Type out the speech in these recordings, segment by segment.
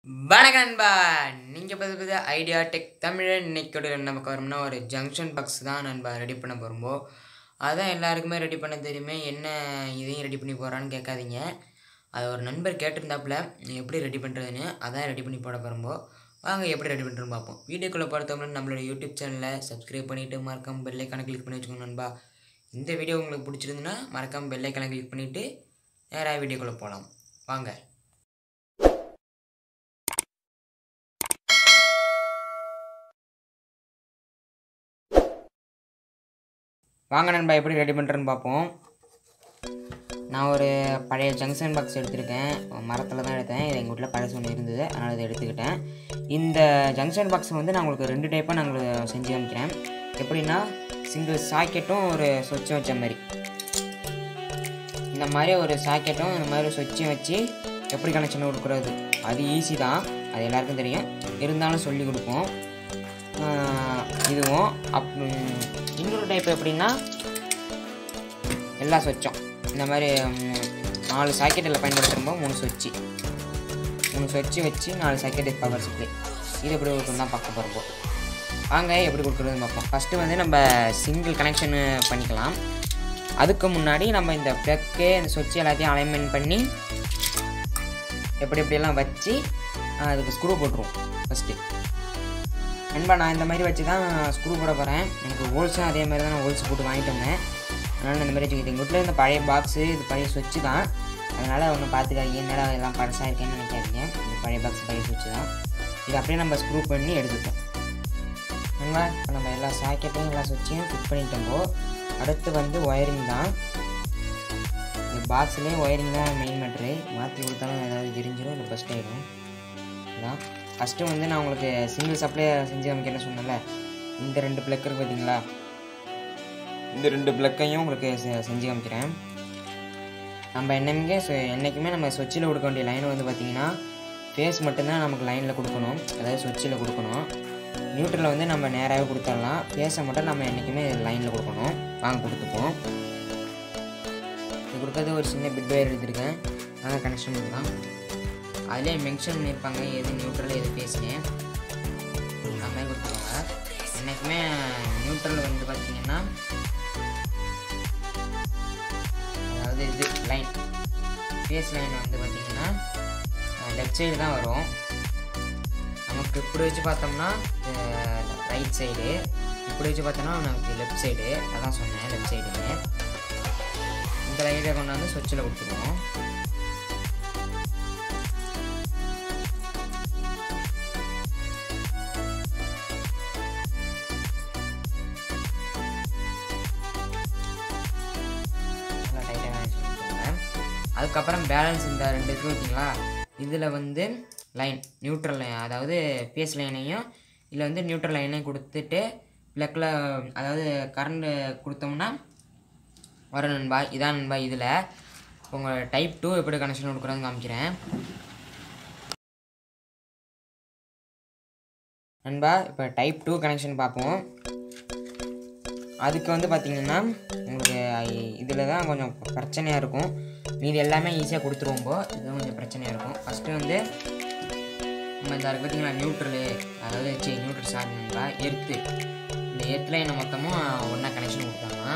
வணக்கம் நண்பா நீங்கள் பார்த்து பார்த்து ஐடியா டெக் தமிழன் இன்னைக்கோட நமக்கு வரும்னா ஒரு ஜங்ஷன் பாக்ஸ் தான் நண்பா ரெடி பண்ண போகிறோம்போ அதான் எல்லாருக்குமே ரெடி பண்ண தெரியுமே என்ன இதையும் ரெடி பண்ணி போகிறான்னு கேட்காதீங்க அது ஒரு நண்பர் கேட்டிருந்தாப்புல எப்படி ரெடி பண்ணுறதுன்னு அதான் ரெடி பண்ணி போட போகிறோம்போ வாங்க எப்படி ரெடி பண்ணுறோன்னு பார்ப்போம் வீடியோக்குள்ளே பார்த்தோம்னா நம்மளோட யூடியூப் சேனலை சப்ஸ்கிரைப் பண்ணிவிட்டு மறக்காம பெல்லைக்கான கிளிக் பண்ணி வச்சுக்கோங்க நண்பா இந்த வீடியோ உங்களுக்கு பிடிச்சிருந்துன்னா மறக்காம பெல்லைக்கான கிளிக் பண்ணிவிட்டு நேராக வீடியோக்குள்ளே போகலாம் வாங்க வாங்க நண்பா எப்படி ரெடி பண்ணுறேன்னு பார்ப்போம் நான் ஒரு பழைய ஜங்ஷன் பாக்ஸ் எடுத்திருக்கேன் மரத்தில் தான் எடுத்தேன் இது எங்கள் வீட்டில் பழசு ஒன்று இருந்தது அதனால் இதை எடுத்துக்கிட்டேன் இந்த ஜங்ஷன் பாக்ஸ் வந்து நான் உங்களுக்கு ரெண்டு டைப்பாக நான் உங்களுக்கு செஞ்சு காமிக்கிறேன் எப்படின்னா சிங்கிள் சாக்கெட்டும் ஒரு சொச்சும் வச்ச மாதிரி இந்த மாதிரி ஒரு சாக்கெட்டும் இந்த மாதிரி சொச்சும் வச்சு எப்படி கனெக்ஷன் கொடுக்குறது அது ஈஸி தான் அது எல்லாருக்கும் தெரியும் இருந்தாலும் சொல்லி கொடுப்போம் ஆஹ் இதுவும் அப் இன்னொரு டைப் எப்படின்னா எல்லா சொச்சும் இந்த மாதிரி ம், நாலு சாக்கெட்டில் பயன்படுத்துகிறப்போ மூணு சொச்சு மூணு சொச்சு வச்சு நாலு சாக்கெட் பவர் சப்ளை இது எப்படி கொடுக்கணும் தான் பார்க்க போகிறப்போ வாங்க எப்படி கொடுக்குறதுன்னு பார்ப்போம் ஃபஸ்ட்டு வந்து நம்ம சிங்கிள் கனெக்ஷனு பண்ணிக்கலாம் அதுக்கு முன்னாடி நம்ம இந்த ப்ளக்கு இந்த சுவிட்ச் எல்லாத்தையும் அலைன்மெண்ட் பண்ணி எப்படி எப்படியெல்லாம் வச்சு ஆஹ், அதுக்கு ஸ்க்ரூ போட்டுருவோம் ஃபஸ்ட்டு நண்பா நான் இந்த மாதிரி வச்சு தான் ஸ்க்ரூ போட போகிறேன் எனக்கு ஹோல்ஸும் அதே மாதிரி தான் நான் ஹோல்ஸ் போட்டு வாங்கிட்டு வந்தேன் அதனால் இந்த மாதிரி வச்சுக்கிட்டு எங்கள் வீட்டில் இருந்த பழைய பாக்ஸு இது பழைய சுவிட்சு தான் அதனால் ஒன்றும் பார்த்துக்காதீங்க என்னடா எல்லாம் பழசாக இருக்கேன்னு நினைக்காதீங்க இந்த பழைய பாக்ஸ் பழைய சுவிட்சு தான் இது அப்படியே நம்ம ஸ்க்ரூ பண்ணி எடுத்துப்போம் நண்பா இப்போ நம்ம எல்லா சாக்கெட்டையும் எல்லா சுவிட்சையும் ஃபிட் பண்ணிட்டோம்போ அடுத்து வந்து ஒயரிங் தான் இந்த பாக்ஸ்லேயே ஒயரிங் தான் மெயின் மேட்ரு மாற்றி கொடுத்தாலும் ஏதாவது எரிஞ்சிடும் இல்லை பஸ்ட் ஆகிடும் அதான் ஃபஸ்ட்டு வந்து நான் உங்களுக்கு சிங்கிள் சப்ளை செஞ்சு காமிக்கிறேன்னு சொன்னேன்ல இந்த ரெண்டு பிளக் இருக்கு பார்த்தீங்களா இந்த ரெண்டு பிளக்கையும் உங்களுக்கு செ- செஞ்சு காமிக்கிறேன் நம்ம என்னைக்குமே என்றைக்குமே நம்ம சுவிட்சில் கொடுக்க வேண்டிய லைன் வந்து பார்த்தீங்கன்னா ஃபேஸ் மட்டும்தான் நமக்கு லைனில் கொடுக்கணும் அதாவது சுவிட்சில் கொடுக்கணும் நியூட்ரலில் வந்து நம்ம நேராகவே கொடுத்துடலாம் ஃபேஸை மட்டும் நம்ம என்றைக்குமே லைனில் கொடுக்கணும் வாங்க கொடுத்துப்போம் இது கொடுக்கறது ஒரு சின்ன பிட் வயர் எடுத்திருக்கேன் அதான் கனெக்ஷன் பண்ணலாம் அதிலே மென்ஷன் பண்ணியிருப்பாங்க எது நியூட்ரல் எது பேசுனே அந்த மாதிரி கொடுத்துருவாங்க என்றைக்குமே நியூட்ரல் வந்து பார்த்தீங்கன்னா அதாவது இது லைன் ஃபேஸ் லைன் வந்து பார்த்தீங்கன்னா லெஃப்ட் சைடு தான் வரும் நமக்கு இப்படி வச்சு பார்த்தோம்னா ரைட் சைடு இப்படி வச்சு பார்த்தோம்னா நமக்கு லெஃப்ட் சைடு அதான் சொன்னேன் லெஃப்ட் சைடுன்னு இந்த லைட்டை கொண்டு வந்து சுவிட்சில் கொடுத்துருவோம் நல்லா டைட்டாக மேனேஜ் பண்ணிக்கோங்க அதுக்கப்புறம் பேலன்ஸ் இந்த ரெண்டு இருக்கு பார்த்தீங்களா இதில் வந்து லைன் நியூட்ரல் லைன் அதாவது ஃபேஸ் லைனையும் இதில் வந்து நியூட்ரல் லைனையும் கொடுத்துட்டு ப்ளக்கில் அதாவது கரண்ட்டு கொடுத்தோம்னா வரும் நண்பா இதான் நண்பா இதில் உங்கள் டைப் டூ எப்படி கனெக்ஷன் கொடுக்குறோன்னு காமிக்கிறேன் நண்பா இப்போ டைப் டூ கனெக்ஷன் பார்ப்போம் அதுக்கு வந்து பார்த்தீங்கன்னா உங்களுக்கு இதில் தான் கொஞ்சம் பிரச்சனையாக இருக்கும் மீதி எல்லாமே ஈஸியாக கொடுத்துருவோம்போ இதுவும் கொஞ்சம் பிரச்சனையாக இருக்கும் ஃபஸ்ட்டு வந்து நம்ம இந்த அதுக்கு பார்த்தீங்கன்னா நியூட்ரலு அதாவது சரி நியூட்ரல் சார்ஜ்ங்களா எர்த்து இந்த எர்த்தில் என்ன மொத்தமும் ஒன்றா கனெக்ஷன் கொடுத்தாங்க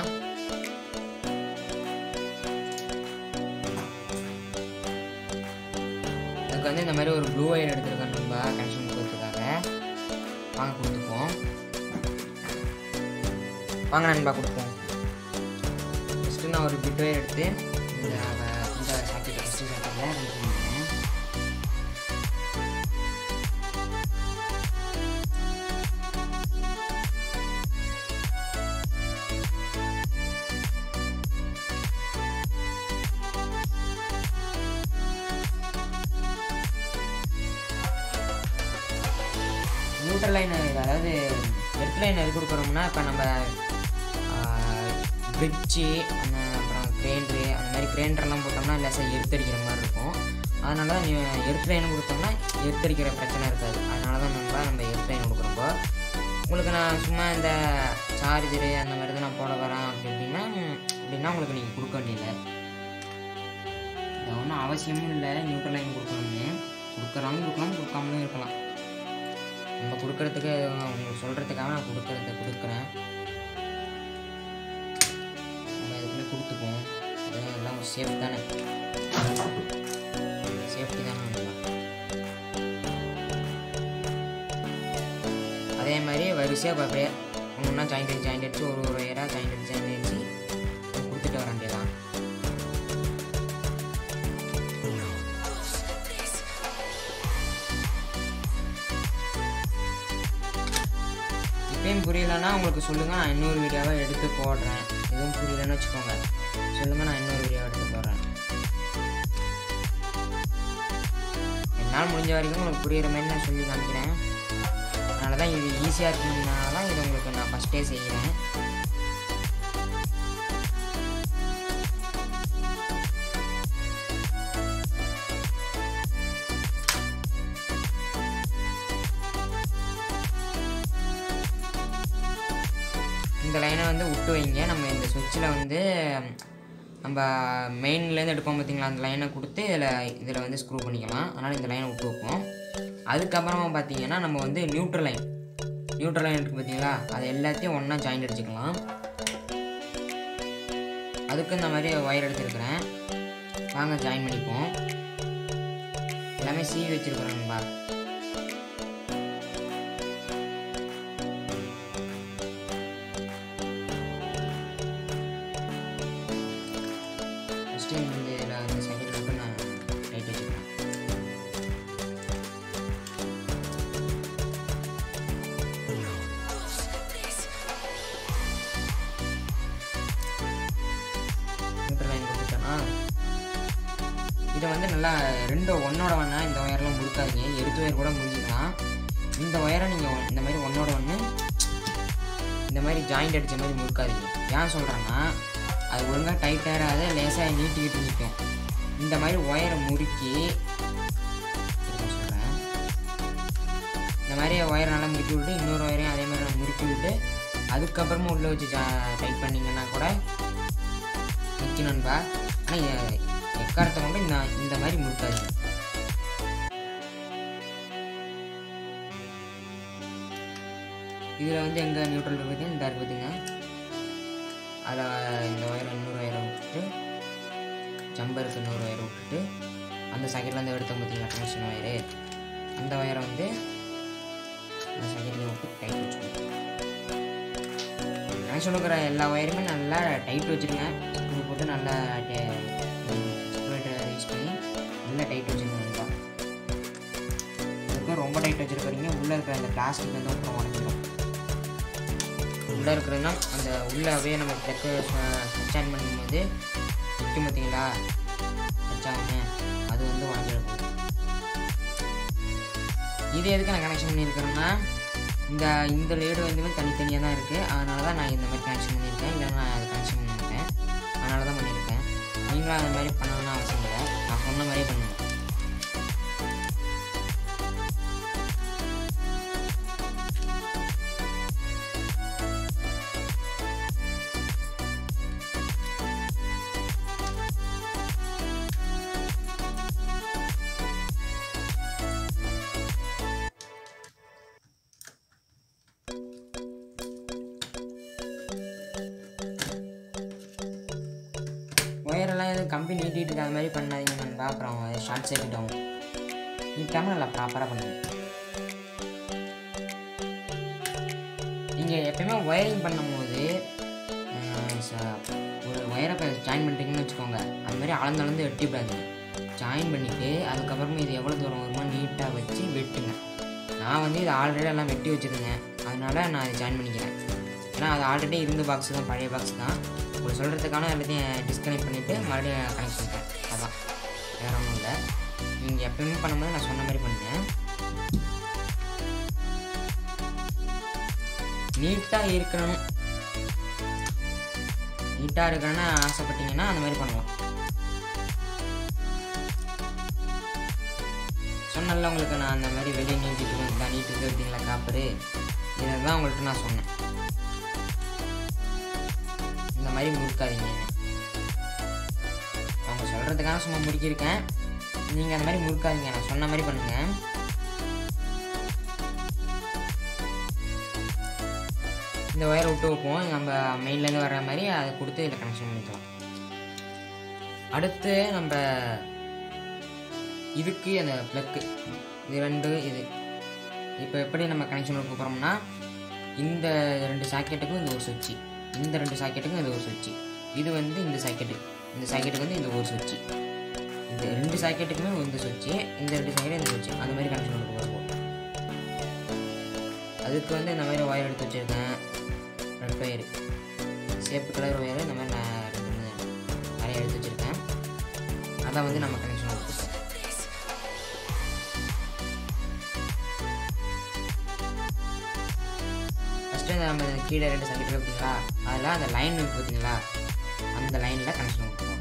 அதுக்கு வந்து இந்த மாதிரி ஒரு ப்ளூ ஒயர் எடுத்துருக்கேன் நம்ம கனெக்ஷன் கொடுக்கறதுக்காக வாங்க கொடுத்துப்போம் வாங்க நண்பா கொடுப்போம் ஃபஸ்ட்டு நான் ஒரு பிட் ஒயர் எடுத்து இந்த வ- இந்த சாக்கெட் ஃபஸ்ட்டு சாக்கெட்டில் ரெண்டு பண்ணிக்கிறேன் நியூட்ரல் லைன் அதாவது எர்த் லைன் எது கொடுக்குறோம்னா இப்போ நம்ம பிரிட்ஜு அந்த அப்புறம் கிரைண்டரு அந்த மாதிரி கிரைண்டர்லாம் போட்டோம்னா லேசாக எர்த்தடிக்கிற மாதிரி இருக்கும் அதனால தான் நீ எர்த் லைன் கொடுத்தோம்னா எர்த்தடிக்கிற பிரச்சனை இருக்காது அதனால தான் நம்ம நம்ம எர்த் லைன் கொடுக்குறப்போ உங்களுக்கு நான் சும்மா இந்த சார்ஜரு அந்த மாதிரி தான் நான் போட வரேன் அப்படி அப்படின்னா அப்படின்னா உங்களுக்கு நீங்கள் கொடுக்க வேண்டியதில்லை இது ஒன்றும் அவசியமும் இல்லை நியூட்ரல் லைன் கொடுக்கணும்னு கொடுக்குறாலும் கொடுக்கலாம் கொடுக்காமலும் இருக்கலாம் நம்ம கொடுக்கறதுக்கு உங்களுக்கு சொல்கிறதுக்காக நான் கொடுக்கறத கொடுக்குறேன் நம்ம எதுக்குமே கொடுத்துப்போம் அது எல்லாம் ஒரு சேஃப் தானே சேஃப்டி தானே நண்பா அதே மாதிரி வரிசையாக அப்படியே ஒன்றா ஜாயிண்ட் அடிச்சு ஜாயிண்ட் அடிச்சு ஒரு ஒரு இயராக ஜாயிண்ட் அடிச்சு ஜாயிண்ட் அடிச்சு கொடுத்துட்டு வர வேண்டியதான் இப்பயும் புரியலன்னா உங்களுக்கு சொல்லுங்கள் நான் இன்னொரு வீடியோவை எடுத்து போடுறேன் எதுவும் புரியலன்னு வச்சுக்கோங்க சொல்லுங்கள் நான் இன்னொரு வீடியோ எடுத்து போடுறேன் என்னால் முடிஞ்ச வரைக்கும் உங்களுக்கு புரியுற மாதிரி நான் சொல்லி காமிக்கிறேன் அதனால தான் இது ஈஸியாக இருக்கிறதுனால தான் இது உங்களுக்கு நான் ஃபஸ்ட்டே செய்கிறேன் இந்த லைனை வந்து விட்டு வைங்க நம்ம இந்த சுவிட்சில் வந்து நம்ம மெயின்லேருந்து எடுப்போம் பார்த்தீங்களா அந்த லைனை கொடுத்து இதில் இதில் வந்து ஸ்க்ரூ பண்ணிக்கலாம் அதனால் இந்த லைனை விட்டு வைப்போம் அதுக்கப்புறமா பார்த்தீங்கன்னா நம்ம வந்து நியூட்ரல் லைன் நியூட்ரல் லைன் இருக்குது பார்த்தீங்களா அது எல்லாத்தையும் ஒன்றா ஜாயின் அடிச்சுக்கலாம் அதுக்கு இந்த மாதிரி ஒயர் எடுத்துருக்கிறேன் வாங்க ஜாயின் பண்ணிப்போம் எல்லாமே சீவி வச்சுருக்குறேன் நண்பா ஃபஸ்ட்டு இந்த இதில் அந்த சைடில் மட்டும் நான் லைட் வச்சுக்கிறேன் நியூட்ரல் லைன் கொடுத்துட்டேன்னா இதை வந்து நல்லா ரெண்டு ஒன்னோட ஒன்றா இந்த ஒயர்லாம் முறுக்காதீங்க எடுத்து ஒயர் கூட முறிக்கலாம் இந்த ஒயரை நீங்கள் இந்த மாதிரி ஒன்னோட ஒன்று இந்த மாதிரி ஜாயிண்ட் அடித்த மாதிரி முறுக்காதீங்க ஏன் சொல்கிறேன்னா அது ஒழுங்காக டைட் ஆகாத லேசாக நீட்டிக்கிட்டு நிற்கும் இந்த மாதிரி ஒயரை முறுக்கி சொல்கிறேன் இந்த மாதிரி ஒயரை நல்லா முறுக்கி விட்டு இன்னொரு ஒயரையும் அதே மாதிரி நான் முறுக்கி விட்டு அதுக்கப்புறமா உள்ளே வச்சு ஜா டைட் பண்ணிங்கன்னா கூட நிற்கணும்பா ஆனால் எக்காரத்தை கொண்டு இந்த இந்த மாதிரி முறுக்காது இதில் வந்து எங்கே நியூட்ரல் இருக்குது இந்த இருக்கு பார்த்தீங்க அதில் இந்த ஒயரை இன்னொரு ஒயரை விட்டுட்டு ஜம்பருக்கு இன்னொரு ஒயரை விட்டுட்டு அந்த சைக்கிள்லேருந்து எடுத்தோம் பார்த்தீங்களா கனெக்ஷன் ஒயரு அந்த ஒயரை வந்து அந்த சைக்கிளில் விட்டு டைட் வச்சுக்கணும் கனெக்ஷன் இருக்கிற எல்லா ஒயருமே நல்லா டைட் வச்சுருங்க ஸ்க்ரூ போட்டு நல்லா ஸ்க்ரூவேட்டர் யூஸ் பண்ணி நல்லா டைட் வச்சுருங்க அதுக்கும் ரொம்ப டைட் வச்சுருக்கிறீங்க உள்ளே இருக்கிற அந்த பிளாஸ்டிக் வந்து அப்புறம் உடஞ்சிடும் உள்ளே இருக்கிறதுனா அந்த உள்ளே அப்படியே நம்ம டெக்கு ஸ்டாண்ட் பண்ணும்போது நிற்கும் பார்த்தீங்களா வச்சாங்க அது வந்து உடஞ்சிட போகுது இது எதுக்கு நான் கனெக்ஷன் பண்ணியிருக்கிறேன்னா இந்த இந்த லேடு வந்து தனித்தனியாக தான் இருக்குது அதனால தான் நான் இந்த மாதிரி கனெக்ஷன் பண்ணியிருக்கேன் இல்லை நான் அதை கனெக்ஷன் பண்ண மாட்டேன் அதனால தான் பண்ணியிருக்கேன் நீங்களும் அந்த மாதிரி பண்ணணும்னு அவசியம் இல்லை நான் சொன்ன மாதிரியே பண்ணுங்க ஒயரெல்லாம் எதுவும் கம்பி நீட்டிட்டு அது மாதிரி பண்ணாதீங்க நண்பா அப்புறம் ஷார்ட் சர்க்கிட் ஆகும் நீட்டாமல் நல்லா ப்ராப்பராக பண்ணுங்க நீங்கள் எப்பயுமே ஒயரிங் பண்ணும்போது அஹ், ச- ஒரு ஒயரை இப்போ ஜாயின் பண்ணிட்டீங்கன்னு வச்சுக்கோங்க அது மாதிரி அளந்து அளந்து வெட்டி விடாதீங்க ஜாயின் பண்ணிவிட்டு அதுக்கப்புறமா இது எவ்வளோ தூரம் வருமோ நீட்டாக வச்சு வெட்டுங்க நான் வந்து இது ஆல்ரெடி எல்லாம் வெட்டி வச்சுருந்தேன் அதனால நான் இதை ஜாயின் பண்ணிக்கிறேன் ஏன்னா அது ஆல்ரெடி இருந்த பாக்ஸ் தான் பழைய பாக்ஸ் தான் உங்களுக்கு சொல்கிறதுக்கான எல்லாத்தையும் டிஸ்கனெக்ட் பண்ணிவிட்டு மறுபடியும் கனெக்ட் பண்ணிட்டேன் அதான் வேறு ஒன்றும் இல்லை நீங்கள் எப்பயுமே பண்ணும்போது நான் சொன்ன மாதிரி பண்ணுங்க நீட்டாக இருக்கணும் நீட்டாக இருக்கணும்னு ஆசைப்பட்டீங்கன்னா அந்த மாதிரி பண்ணலாம் சொன்னல உங்களுக்கு நான் அந்த மாதிரி வெளியே நீட்டிட்டு தான் நீட்டிட்டு பார்த்தீங்களா காப்பரு இதை தான் உங்கள்கிட்ட நான் சொன்னேன் இந்த மாதிரி முறுக்காதீங்க அவங்க சொல்கிறதுக்காக சும்மா முறுக்கியிருக்கேன் நீங்கள் அந்த மாதிரி முறுக்காதீங்க நான் சொன்ன மாதிரி பண்ணுங்கள் இந்த ஒயரை விட்டு வைப்போம் நம்ம மெயின்லேருந்து வர்ற மாதிரி அதை கொடுத்து இதில் கனெக்ஷன் பண்ணிக்கலாம் அடுத்து நம்ம இதுக்கு அந்த ப்ளக்கு இது ரெண்டு இது இப்போ எப்படி நம்ம கனெக்ஷன் கொடுக்க போகிறோம்னா இந்த ரெண்டு சாக்கெட்டுக்கும் இந்த ஒரு சுவிட்சு இந்த ரெண்டு சாக்கெட்டுக்கும் இது ஒரு சுவிட்சு இது வந்து இந்த சாக்கெட்டு இந்த சாக்கெட்டுக்கு வந்து இந்த ஒரு சுவிட்சு இந்த ரெண்டு சாக்கெட்டுக்குமே இந்த சுவிட்சு இந்த ரெண்டு சாக்கெட்டு இந்த சுவிட்சு அந்த மாதிரி கனெக்ஷன் கொடுக்க போகிறோம் அதுக்கு வந்து இந்த மாதிரி ஒயர் எடுத்து வச்சுருக்கேன் ரெட் ஒயர் சேப்பு கலர் ஒயர் இந்த மாதிரி நான் ரெண்டு மூணு நிறைய எடுத்து வச்சுருக்கேன் அதான் வந்து நம்ம கனெக்ஷன் கொடுத்துருக்கோம் ஃபஸ்ட்டு நம்ம கீழே ரெண்டு சர்க்கிட் பார்த்தீங்களா அதில் அந்த லைன் இருக்கு பார்த்தீங்களா அந்த லைனில் கனெக்ஷன் கொடுத்துருவோம்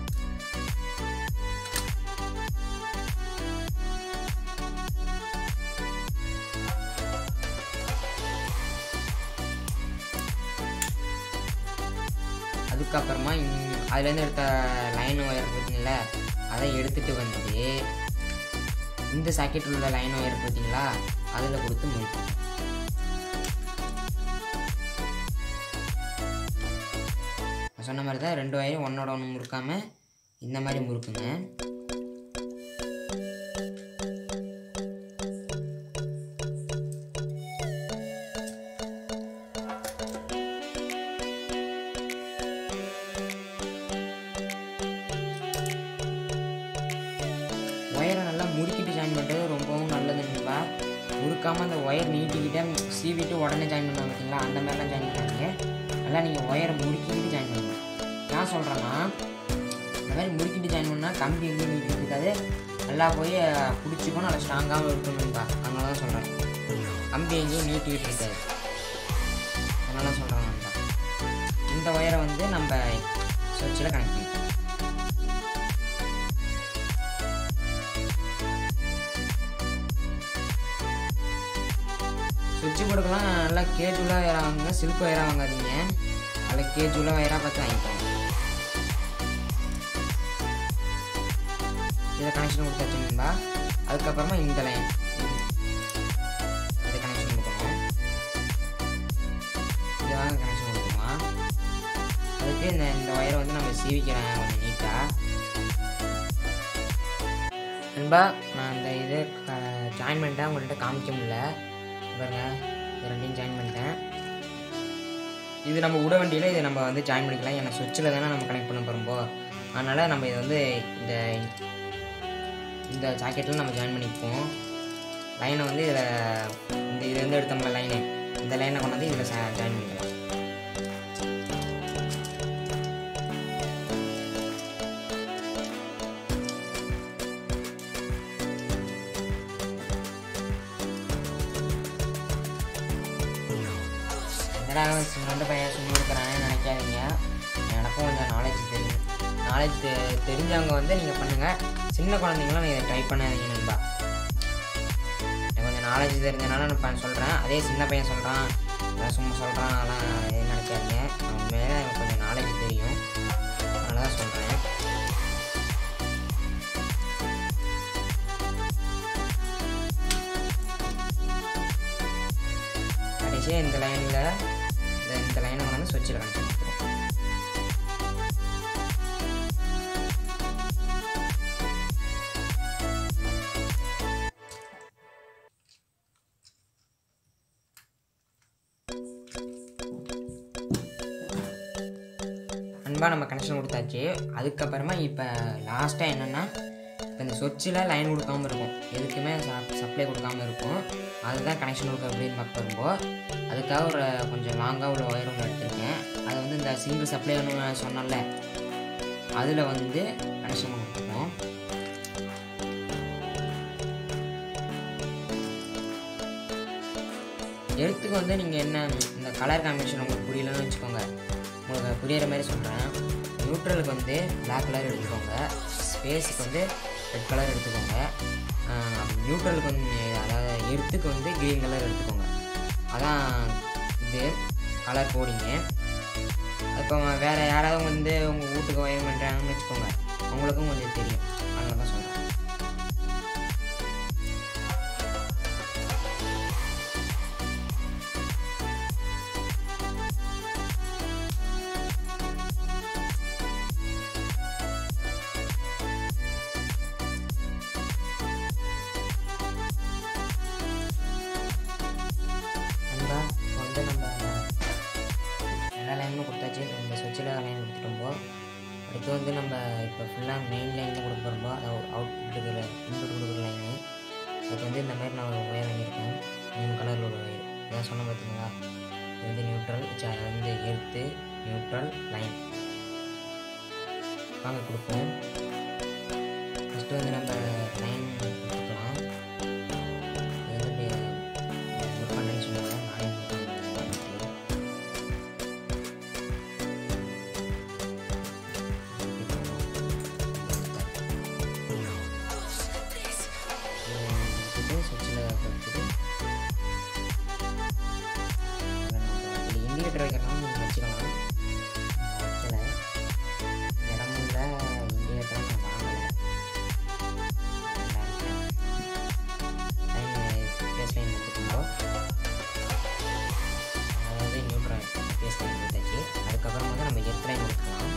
அதுக்கப்புறமா இந்- அதுலேருந்து எடுத்த லைன் ஒயர் பார்த்தீங்களா அதை எடுத்துகிட்டு வந்து இந்த சாக்கெட்டில் உள்ள லைன் ஒயர் பார்த்தீங்களா அதில் கொடுத்து முடிக்கும் நான் சொன்ன மாதிரி தான் ரெண்டு ஒயரும் ஒன்னோட ஒன்று முறுக்காம இந்த மாதிரி முறுக்குங்க ஒயரை நல்லா முறுக்கிட்டு ஜாயின் பண்ணுறது ரொம்பவும் நல்லதுங்கப்பா முறுக்காமல் அந்த ஒயர் நீட்டிக்கிட்டே சீவிட்டு உடனே ஜாயின் பண்ணுவாங்க பார்த்தீங்களா அந்த மாதிரிலாம் ஜாயின் பண்ணாதீங்க நல்லா நீங்கள் ஒயரை முறுக்கிக்கிட்டு ஜாயின் பண்ணணும் நான் சொல்கிறேன்னா இந்த மாதிரி முறுக்கிட்டு ஜாயின் பண்ணால் கம்பி எங்கேயும் நீட்டிட்டு இருக்காது நல்லா போய் பிடிச்சிக்கணும் நல்லா ஸ்ட்ராங்காகவும் இருக்கணும்ப்பா அதனால தான் சொல்கிறேன் கம்பி எங்கேயும் நீட்டிக்கிட்டு இருக்காது அதனால சொல்கிறேன் நண்பா இந்த ஒயரை வந்து நம்ம சுவிட்சில் கனெக்ட் பண்ணிக்கலாம் சுவிட்சு போர்டுக்கெல்லாம் நல்லா கேஜுவலாக வயராக வாங்குங்க சில்க் வயராக வாங்காதீங்க நல்லா கேஜுவலாக வயராக பார்த்து வாங்கிக்கோங்க இதை கனெக்ஷன் கொடுத்தாச்சுங்களா அதுக்கப்புறமா இந்த லைன் இதை கனெக்ஷன் கொடுக்கணும் இதை வாங்க கனெக்ஷன் கொடுக்கணும் அதுக்கு இந்த இந்த ஒயரை வந்து நம்ம சீவிக்கிறேன் கொஞ்சம் நீட்டாக நண்பா நான் இந்த இது ஜாயின் பண்ணிட்டேன் உங்கள்கிட்ட காமிக்க முடியல பாருங்க இது ரெண்டையும் ஜாயின் பண்ணிட்டேன் இது நம்ம விட வண்டியில் இதை நம்ம வந்து ஜாயின் பண்ணிக்கலாம் ஏன்னா சுவிட்சில் தானே நம்ம கனெக்ட் பண்ண போகிறோம்போ அதனால் நம்ம இதை வந்து இந்த இந்த ஜாக்கெட்டில் நம்ம ஜாயின் பண்ணிப்போம் லைனை வந்து இதில் இந்த இதுலேருந்து எடுத்தோம்ல லைனு இந்த லைனை கொண்டு வந்து இதில் ஜாயின் பண்ணிக்கலாம் என்னடா அவன் சின்ன பையன் சொல்லி கொடுக்குறான்னு நினைக்காதீங்க எனக்கும் கொஞ்சம் நாலேஜ் தெரியும் நாலேஜ் தெ தெரிஞ்சவங்க வந்து நீங்கள் பண்ணுங்கள் சின்ன குழந்தைங்களாம் நீங்கள் ட்ரை பண்ணாதீங்க நண்பா எனக்கு கொஞ்சம் நாலேஜ் தெரிஞ்சனால நான் இப்போ சொல்கிறேன் அதே சின்ன பையன் சொல்கிறான் நான் சும்மா சொல்கிறான் அதெல்லாம் எதுவும் நினைக்காதீங்க உண்மையிலே எனக்கு கொஞ்சம் நாலேஜ் தெரியும் அதனால தான் சொல்கிறேன் கடைசியாக இந்த லைனில் இந்த இந்த லைனை கொண்டு வந்து சுவிட்சில் கனெக்ட் பண்ணிக்கிறோம் அன்பாக நம்ம கனெக்ஷன் கொடுத்தாச்சு அதுக்கப்புறமா இப்போ லாஸ்ட்டாக என்னென்னா இப்போ இந்த சொச்சில் லைன் கொடுக்காம இருக்கும் எதுக்குமே சப்ளை கொடுக்காம இருக்கும் அதுதான் கனெக்ஷன் கொடுக்க அப்படின்னு பார்க்க வரும்போது அதுக்காக ஒரு கொஞ்சம் லாங்காக உள்ள ஒயர் ஒன்று எடுத்திருக்கேன் அதை வந்து இந்த சிங்கிள் சப்ளை ஒன்று சொன்னேன்ல அதில் வந்து கனெக்ஷன் கொடுத்துருக்கோம் எழுத்துக்கு வந்து நீங்கள் என்ன இந்த கலர் காம்பினேஷன் உங்களுக்கு புரியலன்னு வச்சுக்கோங்க உங்களுக்கு புரியிற மாதிரி சொல்கிறேன் நியூட்ரலுக்கு வந்து Black கலர் எடுத்துக்கோங்க ஸ்பேஸுக்கு வந்து ரெட் கலர் எடுத்துக்கோங்க நியூட்ரலுக்கு வந்து அதாவது எழுத்துக்கு வந்து க்ரீன் கலர் எடுத்துக்கோங்க அதான் இது கலர் போடிங்க இப்போ வேறு யாராவது வந்து உங்கள் வீட்டுக்கு ஒயர் பண்ணுறாங்கன்னு வச்சுக்கோங்க அவங்களுக்கும் கொஞ்சம் தெரியும் அதனால தான் சொல்கிறேன் ஃபுல்லாக மெயின் லைன் தான் கொடுக்க போகிறோம்போ அது அவுட் கொடுக்குற இன்புட் கொடுக்குற லைனு அதுக்கு வந்து இந்த மாதிரி நான் ஒரு ஒயர் வாங்கியிருக்கேன் மூணு கலரில் ஒரு ஒயர் இதான் சொன்ன பார்த்தீங்களா இது வந்து நியூட்ரல் அது வந்து எர்த்து நியூட்ரல் லைன் வாங்க கொடுப்போம் ஃபஸ்ட்டு வந்து நம்ம லைன் கொடுத்துக்கலாம் இது வந்து ஒர்க் பண்ணுறேன்னு சொன்னாங்க நானே சுவிட்சில் கொடுத்துட்டு இண்டிகேட்டர் வைக்கிறனாலும் நீங்கள் வச்சுக்கலாம் வைக்கல இடமும் இல்லை இண்டிகேட்டரும் நான் வாங்கலை லைன் பேஸ் லைன் எடுத்துக்கோ அதாவது நியூட்ரல் பேஸ் லைன் எடுத்தாச்சு அதுக்கப்புறம் வந்து நம்ம எர்த் லைன் கொடுக்கலாம்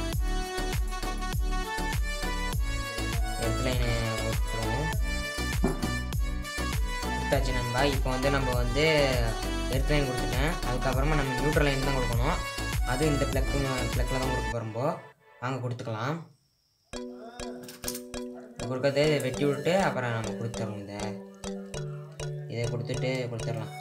எர்த் லைனை கொடுத்துருவோம் கொடுத்தாச்சு நண்பா இப்போ வந்து நம்ம வந்து எர்த் லைன் கொடுத்துட்டேன் அதுக்கப்புறமா நம்ம நியூட்ரல் லைன் தான் கொடுக்கணும் அது இந்த ப்ளக்கு ப்ளக்கில் தான் கொடுக்க போகிறோம்போ வாங்க கொடுத்துக்கலாம் கொடுக்கறது வெட்டி விட்டு அப்புறம் நம்ம கொடுத்துருவோம் இந்த இதை கொடுத்துட்டு கொடுத்துடலாம்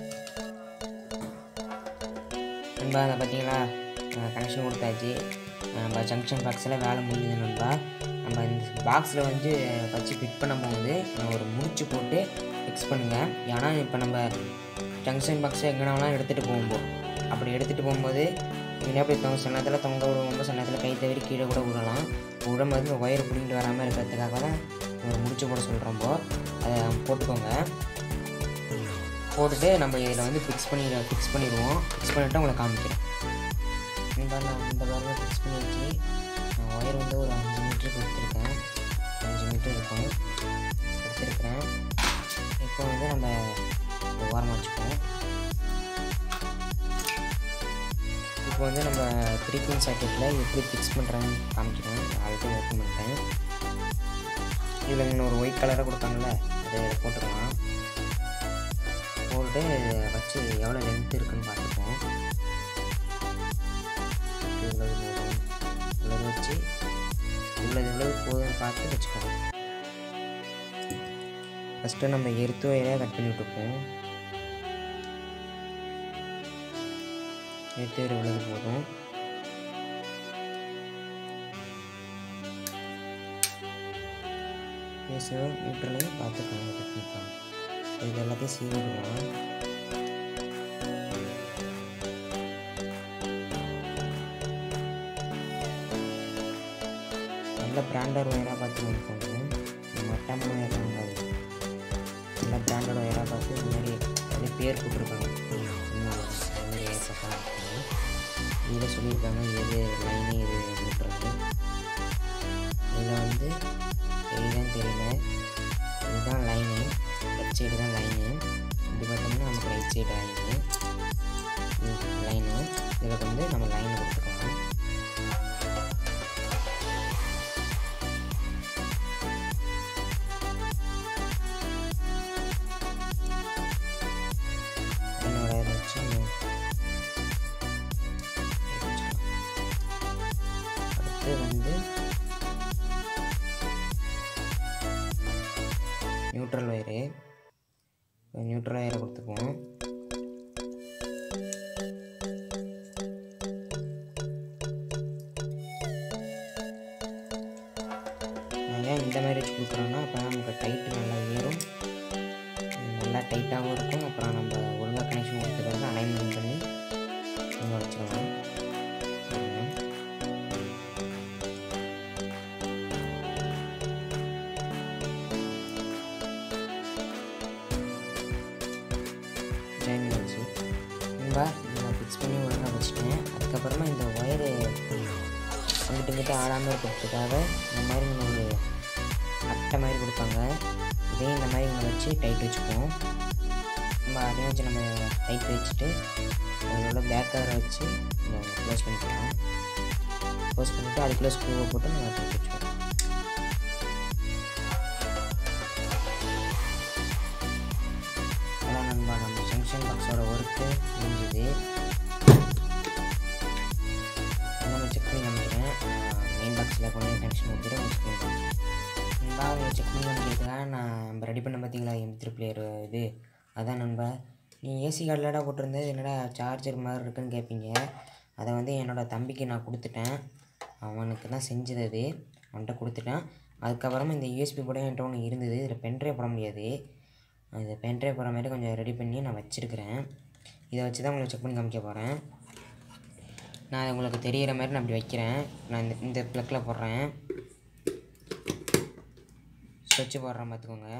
நண்பா அதை பார்த்தீங்களா கனெக்ஷன் கொடுத்தாச்சு நம்ம ஜங்ஷன் பாக்ஸில் வேலை முடிஞ்சது நண்பா நம்ம இந்த பாக்ஸில் வந்து வச்சு ஃபிட் பண்ணும்போது ஒரு முடிச்சு போட்டு ஃபிக்ஸ் பண்ணுங்கள் ஏன்னா இப்போ நம்ம ஜங்ஷன் பாக்ஸை எங்கேனாலும் எடுத்துகிட்டு போகும்போது அப்படி எடுத்துகிட்டு போகும்போது இங்கே அப்படி தொங்க சில நேரத்தில் தொங்க விடுவோம் சில நேரத்தில் கை தவிர கீழே கூட விடலாம் விடும்போது இந்த ஒயர் பிடிங்கிட்டு வராமல் இருக்கிறதுக்காக தான் ஒரு முடிச்சு போட சொல்கிறோம்போ அதை போட்டுக்கோங்க போட்டுட்டு நம்ம இதில் வந்து ஃபிக்ஸ் பண்ணி ஃபிக்ஸ் பண்ணிடுவோம் ஃபிக்ஸ் பண்ணிவிட்டு உங்களை காமிக்கிறேன் இந்த நான் இந்த பாருங்க ஃபிக்ஸ் பண்ணி வச்சு நான் ஒயர் வந்து ஒரு அஞ்சு மீட்டருக்கு எடுத்திருக்கேன் அஞ்சு மீட்டர் இருக்கும் எடுத்திருக்கிறேன் இப்போ வந்து நம்ம ஒரு ஓரமாக வச்சுப்போம் இப்போ வந்து நம்ம த்ரீ பின் சாக்கெட்டில் எப்படி ஃபிக்ஸ் பண்ணுறேன்னு காமிக்கிறேன் ஆல்ரெடி ஓப்பன் பண்ணிட்டேன் இதில் இன்னொரு ஒயிட் கலராக கொடுத்தாங்கல்ல அதை போட்டுக்கலாம் போட்டு வச்சு எவ்வளோ லென்த் இருக்குன்னு பார்த்துப்போம் இவ்வளவு போதும் இவ்வளவு வச்சு இவ்வளவு இவ்வளவு போதும்னு பார்த்து வச்சுக்கோங்க ஃபஸ்ட்டு நம்ம எருத்து வயரை கட் பண்ணி விட்டுப்போம் எருத்து வயர் இவ்வளவு போதும் பேசுகிறோம் நியூட்ரலையும் பார்த்துக்கோங்க டெக்னிக்காக இது எல்லாத்தையும் சீவிடுவோம் நல்ல பிராண்டட் ஒயராக பார்த்து வாங்கிக்கோங்க மட்டம் ஒயர் வாங்காது நல்ல பிராண்டட் ஒயராக பார்த்து இந்த மாதிரி அது பேர் போட்டிருக்காங்க மாதிரி ஏற்பட்டா இருக்கும் இதில் சொல்லியிருக்காங்க எது லைனு எது விட்டுறது இதில் வந்து இதுதான் தெரியல இதுதான் லைனு லெஃப்ட் சைடு தான் லைனு இப்படி பார்த்தோம்னா நமக்கு ரைட் சைடு லைனு இது லைனு இதில் வந்து நம்ம லைனை கொடுத்துக்கலாம் லைனோட இதை வச்சு அடுத்து வந்து நியூட்ரல் ஒயரு நியூட்ரல் ஒயரை கொடுத்துக்குவோம் நான் ஏன் இந்த மாதிரி வச்சு கொடுக்குறோன்னா அப்போ நமக்கு டைட்டு நல்லா ஏறும் நல்லா டைட்டாகவும் இருக்கும் அப்புறம் நம்ம ஒழுங்காக கனெக்ஷன் கொடுத்துக்கிறது அலைன்மெண்ட் பண்ணி நம்ம வச்சுக்கலாம் சரிங்க. ஜாயின் வச்சு நண்பா நான் ஃபிக்ஸ் பண்ணி ஒழுங்காக வச்சுட்டேன் அதுக்கப்புறமா இந்த ஒயரு அங்கிட்டு இங்கிட்ட ஆடாமல் இருக்கிறதுக்காக இந்த மாதிரி நம்ம ஒரு அட்டை மாதிரி கொடுப்பாங்க இதையும் இந்த மாதிரி இங்கே வச்சு டைட் வச்சுக்குவோம் நம்ம அதையும் வச்சு நம்ம டைட் வச்சுட்டு அதோட பேக் கவரை வச்சு நம்ம க்ளோஸ் பண்ணிக்கலாம் க்ளோஸ் பண்ணிவிட்டு அதுக்குள்ளே ஸ்க்ரூவை போட்டு நம்ம டைட் வச்சுக்குவோம் அதான் நண்பா நம்ம ஜங்ஷன் பாக்ஸோட ஒர்க்கு முடிஞ்சுது நம்ம செக் பண்ணி காமிக்கிறேன் மெயின் பாக்ஸ் பாக்ஸில் கொண்டு கனெக்ஷன் கொடுத்துட்டு உங்களுக்கு செக் பண்ணி நண்பா செக் பண்ணி காமிக்கிறதுக்காக நான் நம்ம ரெடி பண்ண பார்த்தீங்களா எம் த்ரீ பிளேயர் இது அதான் நண்பா நீ ஏசி கார்டில்டா போட்டிருந்தது என்னடா சார்ஜர் மாதிரி இருக்குன்னு கேட்பீங்க அதை வந்து என்னோடய தம்பிக்கு நான் கொடுத்துட்டேன் அவனுக்கு தான் செஞ்சது அது அவன்கிட்ட கொடுத்துட்டேன் அதுக்கப்புறமா இந்த யூஎஸ்பி போர்டும் என்கிட்ட ஒன்று இருந்தது இதில் பென்ட்ரைவ் போட முடியாது அந்த பென்ட்ரைவ் போடுற மாதிரி கொஞ்சம் ரெடி பண்ணி நான் வச்சுருக்கிறேன் இதை வச்சு தான் உங்களுக்கு செக் பண்ணி காமிக்க போகிறேன் நான் அது உங்களுக்கு தெரிகிற மாதிரி நான் அப்படி வைக்கிறேன் நான் இந்த இந்த ப்ளக்கில் போடுறேன் ஸ்விட்ச் போடுறேன் பார்த்துக்கோங்க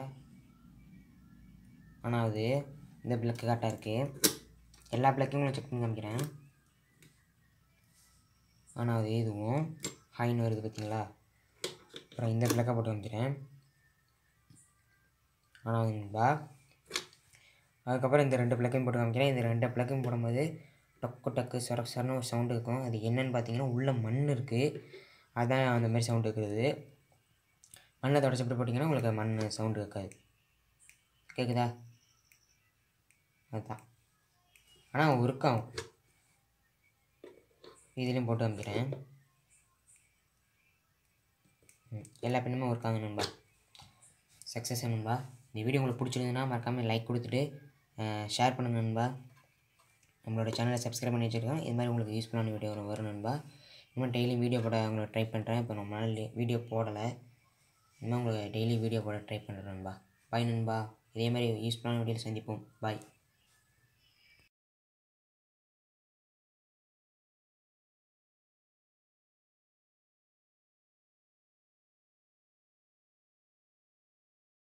ஆனால் அது இந்த ப்ளக்கு கரெக்டாக இருக்குது எல்லா ப்ளக்கையும் உங்களுக்கு செக் பண்ணி காமிக்கிறேன் ஆனால் அது இதுவும் ஹைன்னு வருது பார்த்தீங்களா அப்புறம் இந்த ப்ளக்கை போட்டு காமிக்கிறேன் ஆனால் நண்பா அதுக்கப்புறம் இந்த ரெண்டு ப்ளக்கையும் போட்டு காமிக்கிறேன் இந்த ரெண்டு ப்ளக்கையும் போடும்போது டக்கு டக்கு சொர சொரன்னு ஒரு சவுண்டு இருக்கும் அது என்னன்னு பார்த்தீங்கன்னா உள்ளே மண் இருக்குது அதான் அந்த மாதிரி சவுண்டு இருக்கிறது மண்ணை தொடச்சிட்டு போட்டிங்கன்னா உங்களுக்கு மண் சவுண்டு இருக்காது கேட்குதா அதுதான் ஆனால் ஒர்க் ஆகும் இதுலேயும் போட்டு காமிக்கிறேன் ம், எல்லா பெண்ணுமே ஒர்க் ஆகும் நண்பா சக்ஸஸ் நண்பா இந்த வீடியோ உங்களுக்கு பிடிச்சிருந்ததுன்னா மறக்காமல் லைக் கொடுத்துட்டு ஷேர் பண்ணுங்க நண்பா நம்மளோட சேனலை சப்ஸ்கிரைப் பண்ணி வச்சுருக்கோம் இது மாதிரி உங்களுக்கு யூஸ்ஃபுல்லான வீடியோ வரும் வரும் நண்பா இன்னும் டெய்லி வீடியோ போட உங்களுக்கு ட்ரை பண்ணுறேன் இப்போ ரொம்ப நாள் வீடியோ போடலை இன்னும் உங்களுக்கு டெய்லி வீடியோ போட ட்ரை பண்ணுறேன் நண்பா பாய் நண்பா இதே மாதிரி யூஸ்ஃபுல்லான வீடியோவில் சந்திப்போம் பாய்